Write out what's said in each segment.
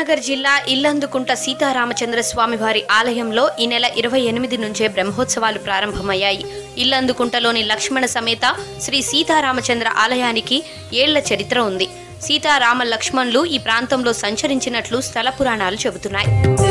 కరీంనగర్ జిల్లా ఇల్లందుకుంట సీతారామచంద్ర స్వామి వారి ఆలయంలో ఈ నెల ఇరవై ఎనిమిది నుంచే బ్రహ్మోత్సవాలు ప్రారంభమయ్యాయి ఇల్లందుకుంటలోని లక్ష్మణ సమేత శ్రీ సీతారామచంద్ర ఆలయానికి ఏళ్ల చరిత్ర ఉంది సీతారామ లక్ష్మణులు ఈ ప్రాంతంలో సంచరించినట్లు స్థల పురాణాలు చెబుతున్నాయి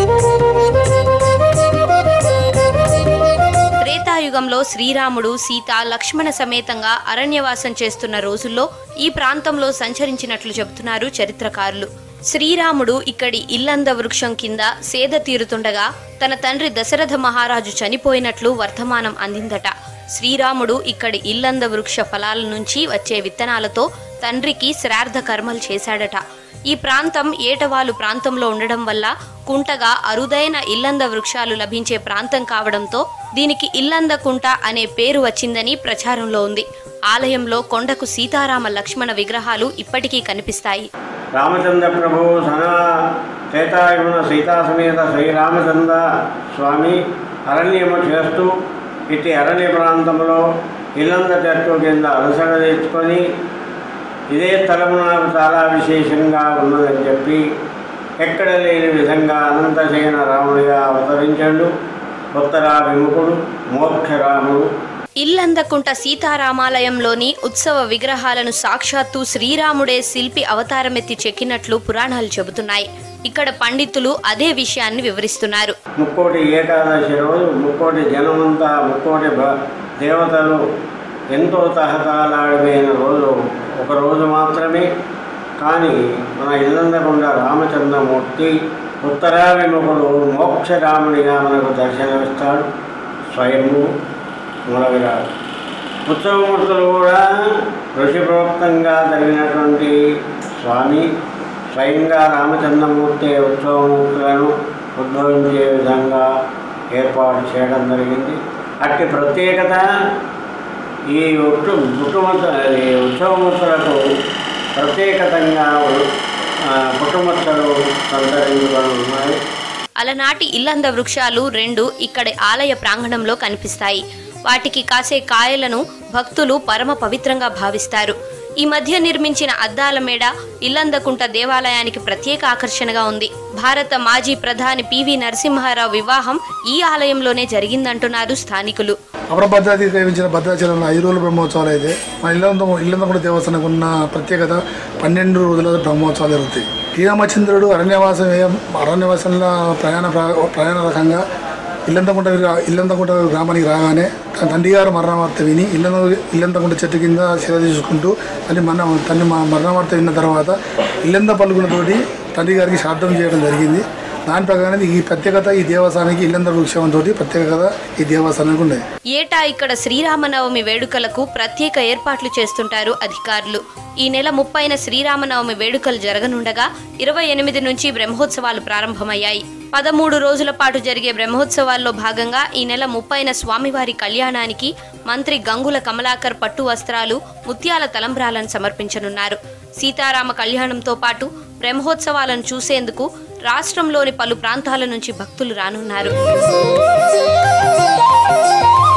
త్రేతాయుగంలో శ్రీరాముడు సీత లక్ష్మణ సమేతంగా అరణ్యవాసం చేస్తున్న రోజుల్లో ఈ ప్రాంతంలో సంచరించినట్లు చెబుతున్నారు చరిత్రకారులు శ్రీరాముడు ఇక్కడి ఇల్లంద వృక్షం కింద సేద తీరుతుండగా తన తండ్రి దశరథ మహారాజు చనిపోయినట్లు వర్తమానం అందిందట శ్రీరాముడు ఇక్కడి ఇల్లంద వృక్ష ఫలాల నుంచి వచ్చే విత్తనాలతో తండ్రికి శ్రార్థ కర్మలు చేశాడట ఈ ప్రాంతం ఏటవాలు ప్రాంతంలో ఉండడం వల్ల కుంటగా అరుదైన ఇల్లంద వృక్షాలు లభించే ప్రాంతం కావడంతో దీనికి ఇల్లంద కుంట అనే పేరు వచ్చిందని ప్రచారంలో ఉంది ఆలయంలో కొండకు సీతారామ లక్ష్మణ విగ్రహాలు ఇప్పటికీ కనిపిస్తాయి రామచంద్ర ప్రభు సనా త్రేతాయుగుణ సీతా సమేత శ్రీరామచంద్ర స్వామి అరణ్యము చేస్తూ ఇటు అరణ్య ప్రాంతంలో ఇల్లంద చెట్టు కింద అలసట తెచ్చుకొని ఇదే స్థలము నాకు చాలా విశేషంగా ఉన్నదని చెప్పి ఎక్కడ లేని విధంగా అనంతసేన రాముడిగా అవతరించాడు ఉత్తరాభిముఖుడు మోక్షరాముడు ఇల్లందకుంట సీతారామాలయంలోని ఉత్సవ విగ్రహాలను సాక్షాత్తు శ్రీరాముడే శిల్పి అవతారమెత్తి చెక్కినట్లు పురాణాలు చెబుతున్నాయి ఇక్కడ పండితులు అదే విషయాన్ని వివరిస్తున్నారు ముక్కోటి ఏకాదశి రోజు ముక్కోటి జనమంతా ముక్కోటి భ- దేవతలు ఎంతో తహతలాడిపోయిన రోజు ఒక రోజు మాత్రమే కానీ మన ఇల్లందకుండా రామచంద్రమూర్తి ఉత్తరాభిముఖుడు మోక్షరాముడిగా మనకు దర్శనమిస్తాడు స్వయము మూలవిరాడు ఉత్సవమూర్తులు కూడా ఋషిప్రోక్తంగా జరిగినటువంటి స్వామి స్వయంగా రామచంద్రమూర్తి ఉత్సవమూర్తులను ఉద్భవించే విధంగా ఏర్పాటు చేయడం జరిగింది అట్టి ప్రత్యేకత ఈ ఒట్టు పుట్టుమచ్చ ఈ ఉత్సవమూర్తులకు ప్రత్యేకతంగా ఆ, పుట్టుమచ్చలు సంతరించుకొని ఉన్నాయి అలనాటి ఇల్లంద వృక్షాలు రెండు ఇక్కడి ఆలయ ప్రాంగణంలో కనిపిస్తాయి వాటికి కాసే కాయలను భక్తులు పరమ పవిత్రంగా భావిస్తారు ఈ మధ్య నిర్మించిన అద్దాల మేడ ఇల్లందకుంట దేవాలయానికి ప్రత్యేక ఆకర్షణగా ఉంది భారత మాజీ ప్రధాని పివి నరసింహారావు వివాహం ఈ ఆలయంలోనే జరిగిందంటున్నారు స్థానికులు అప్రభద్రానికి సేవించిన భద్రాచలంలో ఐదు రోజుల బ్రహ్మోత్సవాలు అయితే మన ఇల్లంద ఇల్లందకుండా దేవస్థానానికి ఉన్న ప్రత్యేకత పన్నెండు రోజుల బ్రహ్మోత్సవాలు జరుగుతాయి శ్రీరామచంద్రుడు అరణ్యవాసం ఏ- అరణ్యవాసంలో ప్రయాణ ప్ర- ప్రయాణ రకంగా ఇల్లంతకుంట గ్రా- ఇల్లంతకుంట గ్రామానికి రాగానే తన తండ్రి గారు మరణవార్త విని ఇల్లంద ఇల్లంతకుంట చెట్టు కింద సేద తీసుకుంటూ తల్లి మరణ తల్లి మ- మరణవార్త విన్న తర్వాత ఇల్లంద పలుకులతోటి తండ్రి గారికి శ్రాద్ధం చేయడం జరిగింది దాని ప్రకారం ఈ ప్రత్యేకత ఈ దేవస్థానానికి ఇల్లంద వృక్షంతో ప్రత్యేకత ఈ దేవస్థానానికి ఉన్నది ఏటా ఇక్కడ శ్రీరామనవమి వేడుకలకు ప్రత్యేక ఏర్పాట్లు చేస్తుంటారు అధికారులు ఈ నెల ముప్పైన శ్రీరామనవమి వేడుకలు జరగనుండగా ఇరవై ఎనిమిది నుంచి బ్రహ్మోత్సవాలు ప్రారంభమయ్యాయి పదమూడు రోజుల పాటు జరిగే బ్రహ్మోత్సవాల్లో భాగంగా ఈ నెల ముప్పైన స్వామివారి కళ్యాణానికి మంత్రి గంగుల కమలాకర్ పట్టు వస్త్రాలు ముత్యాల తలంబ్రాలను సమర్పించనున్నారు సీతారామ కళ్యాణంతో పాటు బ్రహ్మోత్సవాలను చూసేందుకు రాష్ట్రంలోని పలు ప్రాంతాల నుంచి భక్తులు రానున్నారు